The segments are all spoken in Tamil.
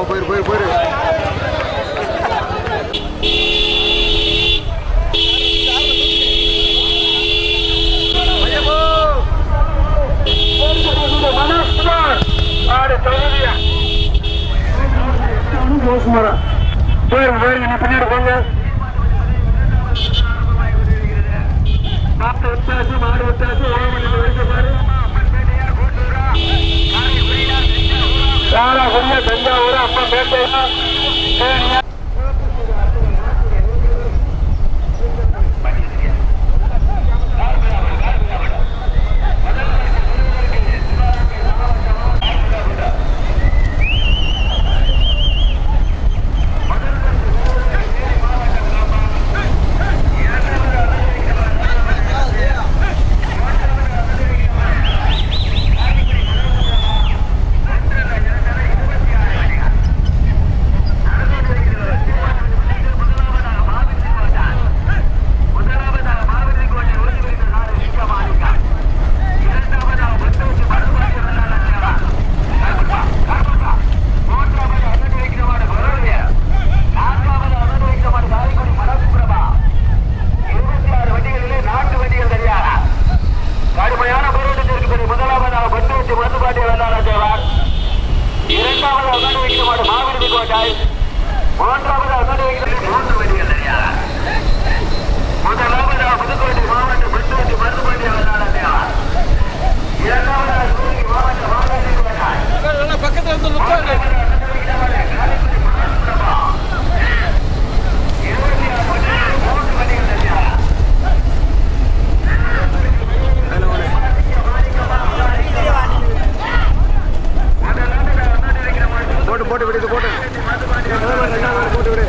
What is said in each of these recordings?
போயிரு போயிரு போயிரு போயிருங்க போயிருங்க நீ பின்னாடி போங்க மாட்டு விட்டாச்சு மாடு விட்டாச்சு ஓமணி வரைக்கும் பாரு யாரா கொண்டு தஞ்சாவூர் அம்மா பேட்டையா தேனியா கடுமையான போராட்டத்திற்கு பிறகு முதலாவதாக பட்டு வச்சு மருந்துபாட்டிய வேளாண் தேவார் இரண்டாவது அகண்டு வைக்கிற மாடு மாவிருதி கோட்டாய் மூன்றாவது அகண்டு வைக்கிற மூன்று வண்டிகள் தனியாக முதலாவதாக புதுக்கோட்டை மாவட்ட பட்டு வச்சு மருந்துபாட்டிய வேளாண் தேவார் இரண்டாவதாக சிவகங்கை மாவட்ட மாவிருதி கோட்டாய் பக்கத்துல வந்து உட்காரு இருபத்தி ஆறு வண்டிகள் மூன்று வண்டிகள் தனியாக போட்டு போட்டு விடு இது போட்டு போட்டு விடு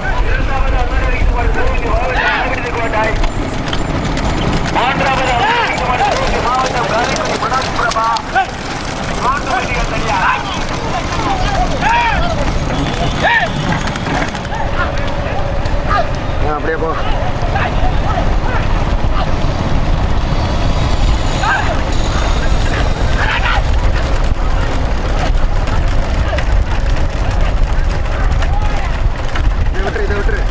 ஆ, அப்படியே போ இதை விட்டுரு இதை விட்டுரு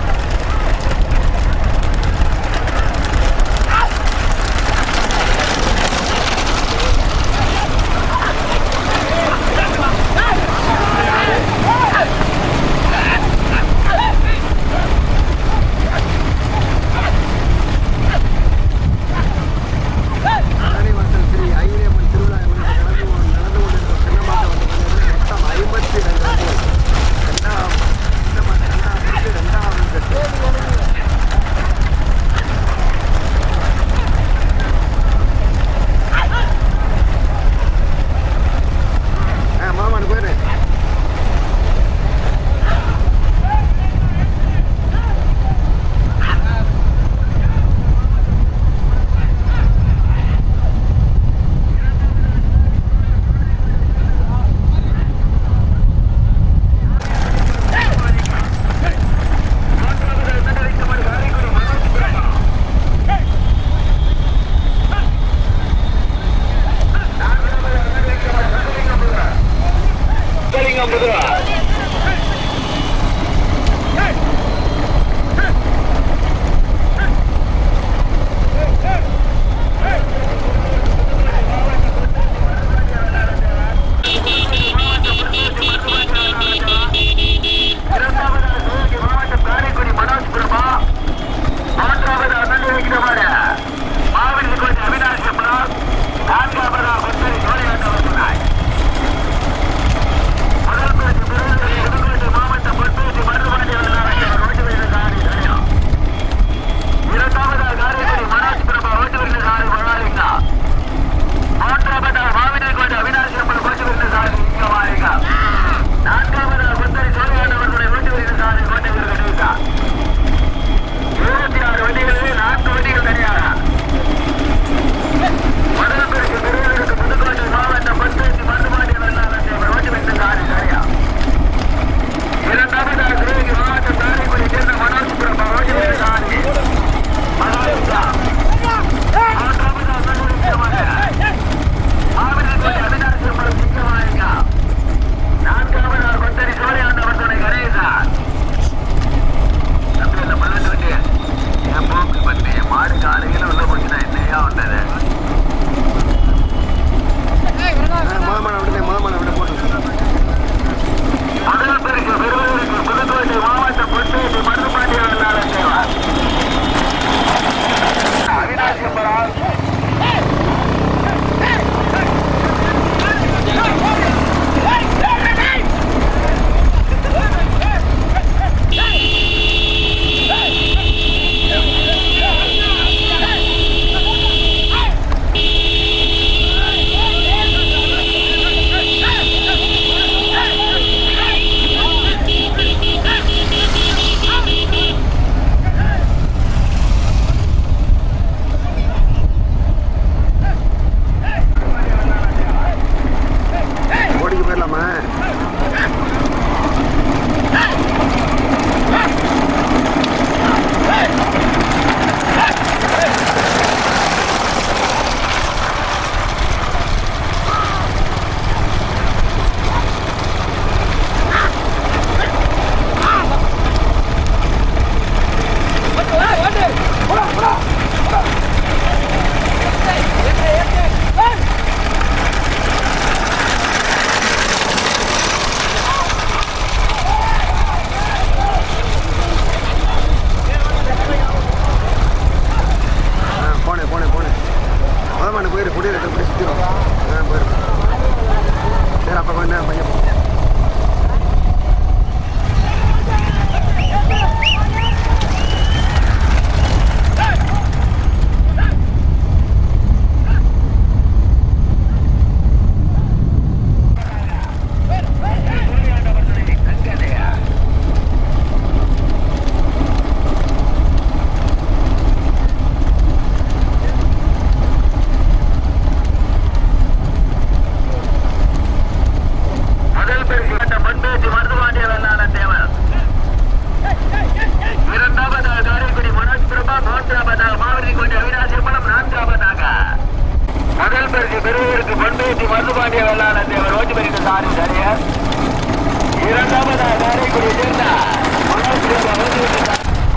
ஆறு தனியர் இரண்டாவதாக காரைக்குடி சேர்ந்த முன்னாள் பிரிவு அமர்ந்து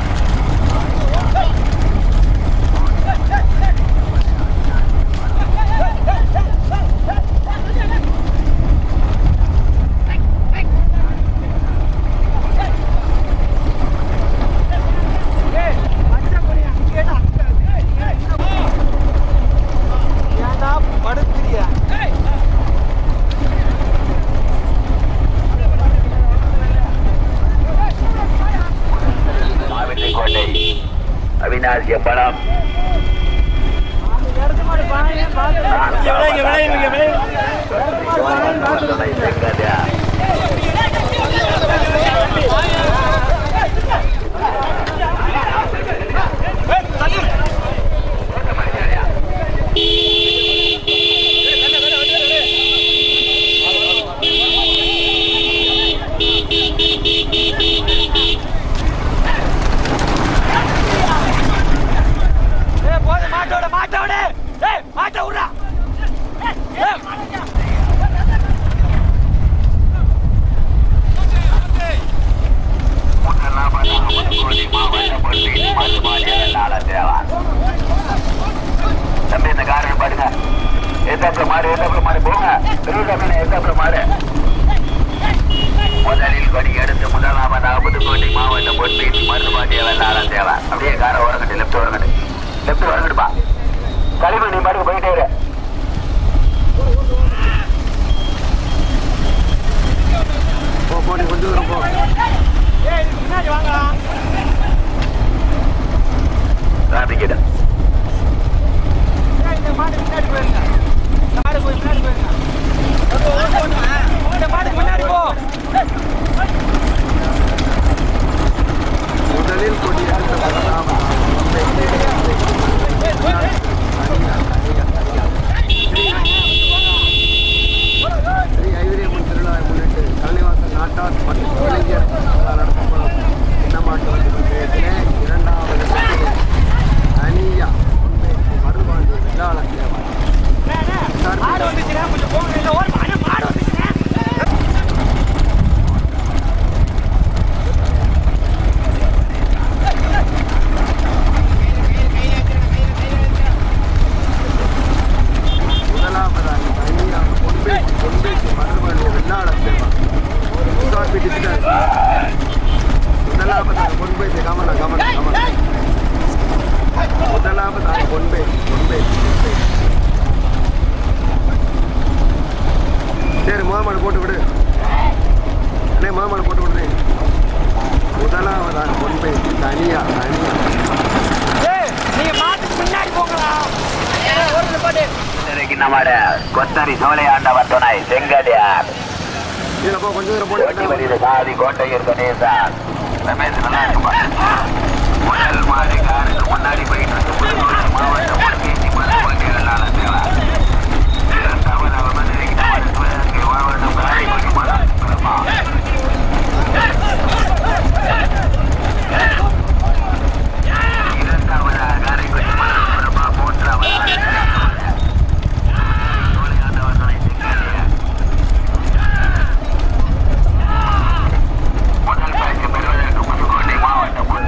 ஏன்டா படுத்துறியா மாவட்ட கோட்டை அவிநாசிய படம் மாட்டோட மாட்டோட ஏய் மாட்ட விடுறா தம்பி இந்த காரணம் பாருங்க எத்தாப்புல மாறு எத்தாப்புல மாறு போங்க திருவிழா எத்தாப்புல மாறு முதலில் கொடி எடுத்து முதலாவதாக புதுக்கோட்டை மாவட்டம் பொன்பேசி மருதுபாட்டிய வெள்ளாள தேவை அப்படியே கார ஓரங்கட்டு லெப்ட் ஓரங்கட்டு லெப்ட் ஓரங்கட்டுப்பா களிமண் நீ பாட்டுக்கு போயிட்டே இரு போ போ நீ கொஞ்சம் தூரம் போ ஏய் முன்னாடி வாங்கடா டிராபிக்கிட்ட இந்த மாடு முன்னாடி போயிருங்க இந்த மாடு போய் முன்னாடி போயிருங்க இந்த மாடுக்கு முன்னாடி போ முதலில் கொடியால் ஸ்ரீ ஐவரியம்மன் திருவிழாவை முன்னிட்டு கலைவாசல் நாட்டார் மற்றும் இளைஞர் நலனால் நடத்தப்படும் சின்னமாட்டு வந்து பந்தயத்திலே இரண்டாவது இடத்திலே அனியா உண்மைக்கு மருதுபாண்டி வெள்ளாள தேவர் மாடு வந்துச்சுன்னா கொஞ்சம் போங்க இல்ல ஒரு மாடு மாடு வந்துச்சுன்னா முதலாவதாக அனியா பொன்பேசி பொன்பேசி மருதுபாண்டி வெள்ளாள தேவர் உசாப்பி டிஜிட்டல் முதலாவதாக பொன்பேசி கமன கமன கமன முதலாவதாக பொன்பேசி பொன்பேசி பொன்பேசி சரி மாமாடு போட்டு விடு அண்ணே மாமாடு போட்டு விடுறேன் முதலாவதாக பொன்பேசி தனியா தனியா ஏய் நீங்க மாட்டுக்கு முன்னாடி போங்களா ஏய், ஒரு நிப்பாட்டு இன்னைக்கு நம்மட கொத்தரி சோலையாண்டவர் துணை செங்கடியார் இதில் போ கொஞ்சம் தூரம் ஓட்டி போட்டு வருகிற சாதி கோட்டையூர் கணேசன் ரமேஷ் நல்லா இருக்குமா முதல் மாடி காருக்கு முன்னாடி போயிட்டு இருக்கு புதுக்கோட்டை மாவட்டம் பொன்கேசி மருதுபாண்டி வெள்ளாள தேவை இரண்டாவதாக மதுரைக்கு நமது சிவகங்கை மாவட்டம் காரைக்குடி மலர் பெருமா இரண்டாவதாக காரைக்குடி மலர் பெருமா மூன்றாவதாக சோலையாண்டவர் துணை செங்கடியார் முதல் பரிசு பெறுவதற்கு புதுக்கோட்டை மாவட்டம்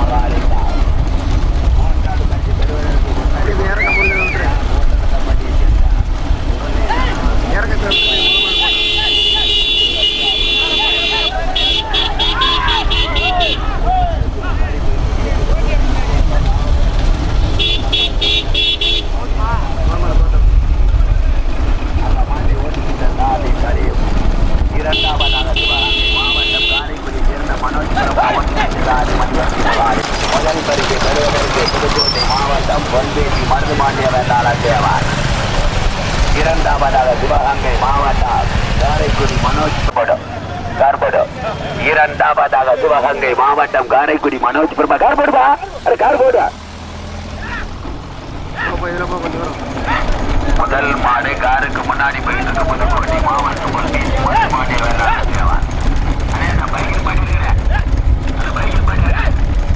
மகாலிங்கா மூன்றாவது பரிசு பெறுவதற்கு முன்னாடி இது இறக்க முடியல விட்டுரு. ஓட்டப்பட்டியை சேர்ந்த இறக்க தேவை அந்த மாதிரி ஓட்டுகின்ற சாலை கழியும் இரண்டாவதாக சிவகங்கை மாவட்டம் காரைக்குடி சேர்ந்த மனோஜ் பிரபா ஒன்றியத்திலாது மணிவந்தி மகாலி முதல் பரிசு பெறுவதற்கு புதுக்கோட்டை மாவட்டம் பொன்பேசி மருதுமாண்டிய வேளாளர் தேவார் இரண்டாவதாக சிவகங்கை மாவட்டம் காரைக்குடி மனோஜ் படம் கார்படு இரண்டாவதாக சிவகங்கை மாவட்டம் காரைக்குடி மனோஜ் பிரபா கார்படுபா அது கார்போடு இதில் போய் கொஞ்சம் வரும் முதல் மாடு காருக்கு முன்னாடி போயிட்டு இருக்க புதுக்கோட்டை மாவட்டம் பொன்பேசி மருதுமாண்டிய வேளாளர் தேவார் அண்ணே, நான் பைக்கில் பண்ணிருக்கிறேன் அந்த பைக்கில் பண்ணிருக்கிறேன்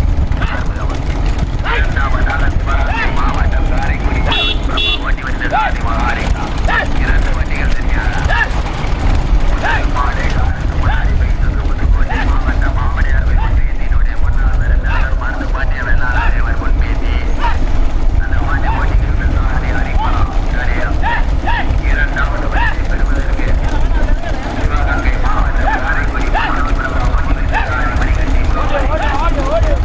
இரண்டாவதாக சிவகங்கை மாவட்டம் காரைக்குடி மனோஜ் பிரபா ஓட்டி வந்தது ஆதிமகாரிகா இரண்டு வண்டிகள் சரியாக மாடு காருக்கு முன்னாடி போயிட்டு இருக்க புதுக்கோட்டை மாவட்டம் மாவடியார் ஒன்றியத்தினுடைய முன்னாள் வேளாளர் மருதுமாண்டிய வேளாளர் தேவர் பொன்பேசி அந்த மாட்டை ஓட்டிக்கிட்டு சாரதி அறிமுகம் சரியா இரண்டாவது வயசை பெறுவதற்கு சிவகங்கை மாவட்டம் காரைக்குடி மாவட்டம் பிரபா ஓட்டிக்கிட்டு சாரதி மணிகண்டி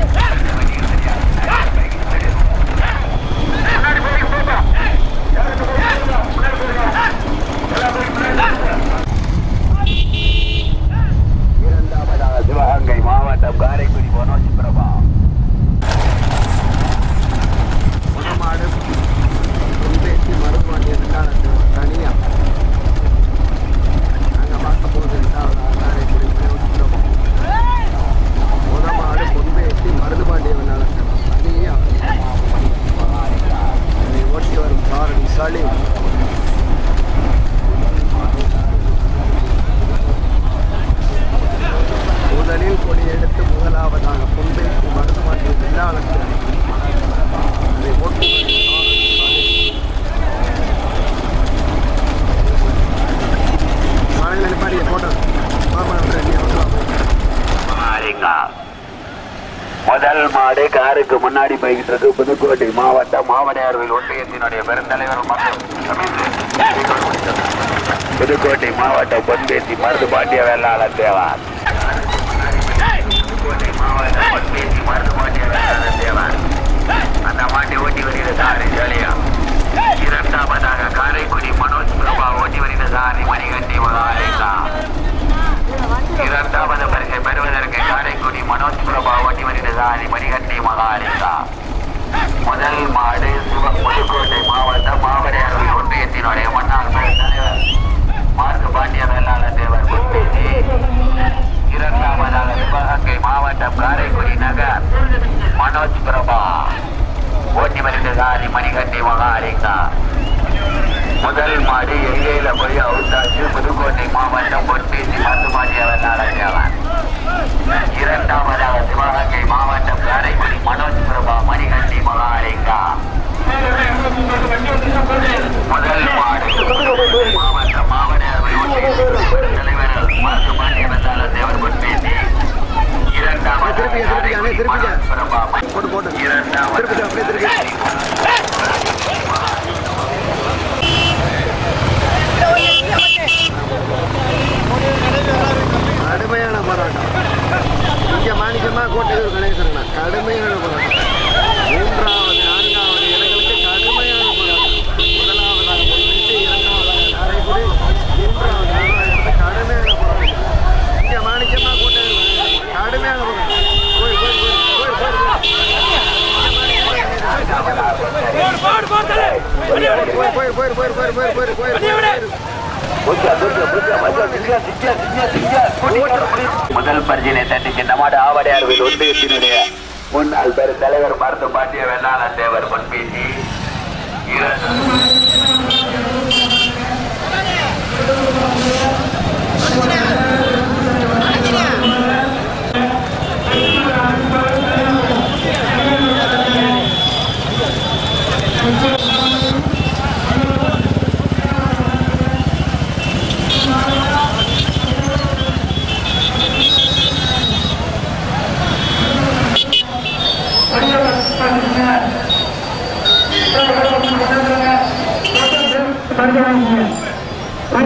இரண்டாவதாக சிவகங்கை மாவட்டம் காரைக்குடி மனோஜ் பிரபா மாடு பொன்பேசி மருதுமாண்டிய ரெண்டாவது தனியா நாங்கள் பார்க்க போகுது ரெண்டாவது காரைக்குடி பிரபம் முத மாடு பொன்பேசி மருதுமாண்டிய ரெண்டாவது தனியா இதை ஓட்டி வரும் சாரதி சலீம் முதலில் கொடி எடுத்து முதலாவதாக பொன்பேசி மருதுமாண்டிய ரெண்டாவது அதை ஓட்டி வரும் சாரதி சலீம் மழையில் நிப்பாடி போட்டோ மாரிங்கா. முதல் மாடு காருக்கு முன்னாடி போய்கிட்டு இருக்கு புதுக்கோட்டை மாவட்டம் மாவடையார்வில் ஒன்றியத்தினுடைய பெருந்தலைவர் மற்றும் புதுக்கோட்டை மாவட்டம் பொன்பேசி மருது பாண்டிய வேளாளர் தேவார் புதுக்கோட்டை மாவட்டம் பொன்பேசி மருது பாண்டிய வேளாளர் தேவார் அந்த மாட்டை ஓட்டி வருகிற சாரி ஜாலியா இரண்டாவதாக காரைக்குடி மனோஜ் பிரபா ஓட்டி வருகிற சாரி மணிகண்டி மகாலிங்கா இரண்டாவது பரிசை பெறுவதற்கு காரைக்குடி மனோஜ் பிரபா ஓட்டி வருகிற சாரி மணிகண்டி மகாலிங்கா முதல் மாடு சிவ புதுக்கோட்டை மாவட்டம் மாவடையார் ஒன்றியத்தினுடைய முன்னாள் தலைவர் மார்க்கு பாண்டிய வேளாளர் தேவர் முன்பேசி இரண்டாவதாக சிவகங்கை மாவட்டம் காரைக்குடி நகர் மனோஜ் பிரபா ஓட்டி வருகிற சாரி மணிகண்டி மகாலிங்கா முதல் மாடி எல்லையில போய் அவுத்தாச்சு புதுக்கோட்டை மாவட்டம் பொன்பேசி மருத்துவமாடியவர் நடத்தியவர் இரண்டாவதாக சிவகங்கை மாவட்டம் காரைக்குடி மனோஜ் பிரபா மணிகண்டி மகாலிங்கா முதல் மாடு மாவட்டம் மாவட்ட தலைவர் மருத்துவமாடியவர் தேவர் பொன்பேசி இரண்டாவது திருப்பி, திருப்பி, அண்ணே, திருப்பிக்க. மனோஜ் பிரபா போட்டு போட்டு இரண்டாவது திருப்பி அப்படியே திருப்பி கடுமையான போராட்டம் இங்க மாணிக்கமா கோட்டையூர் கணேசனா கடுமையான போராட்டம் மூன்றாவது நான்காவது இடங்களுக்கு கடுமையான போராட்டம் முதலாவதாக முன்னிட்டு இரண்டாவதாக காரைக்குடி மூன்றாவது நாலாவது இடத்துல கடுமையான போராட்டம் இங்க மாணிக்கமா கோட்டையூர் கணேசன் கடுமையான போராட்டம் போய் போய் போய் போய் போய் போய் போய் போய் போய் போய் போய் போய் போய் போய் முதல் பரிசிலை தட்டி சின்னமாடு ஆவடையார் ஒன்றியத்தினுடைய முன்னாள் பெரு தலைவர் மருத்துவ பாண்டிய வேளாளர் தேவர் பொன்பேசி இரண்டு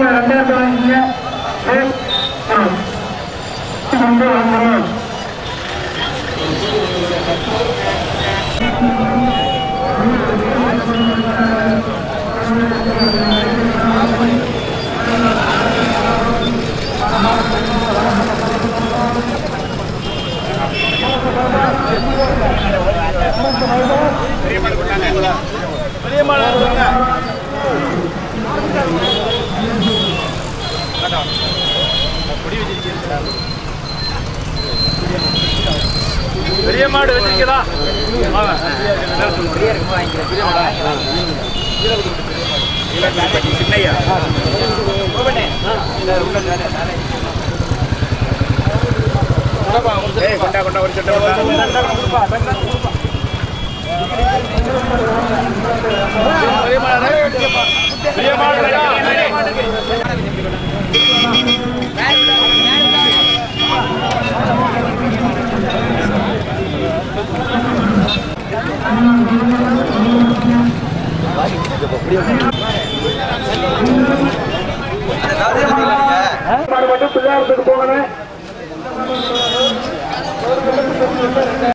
ரெண்டாயிரத்தி வாங்கிங்க வந்து வாங்கணும் பெரிய மாடு வச்சிருக்கீங்களா சின்னையா கொண்டா கொண்டா ஒரு சொட்ட பெரிய மாடு மட்டும் பிள்ளையாரத்துக்கு போகணும்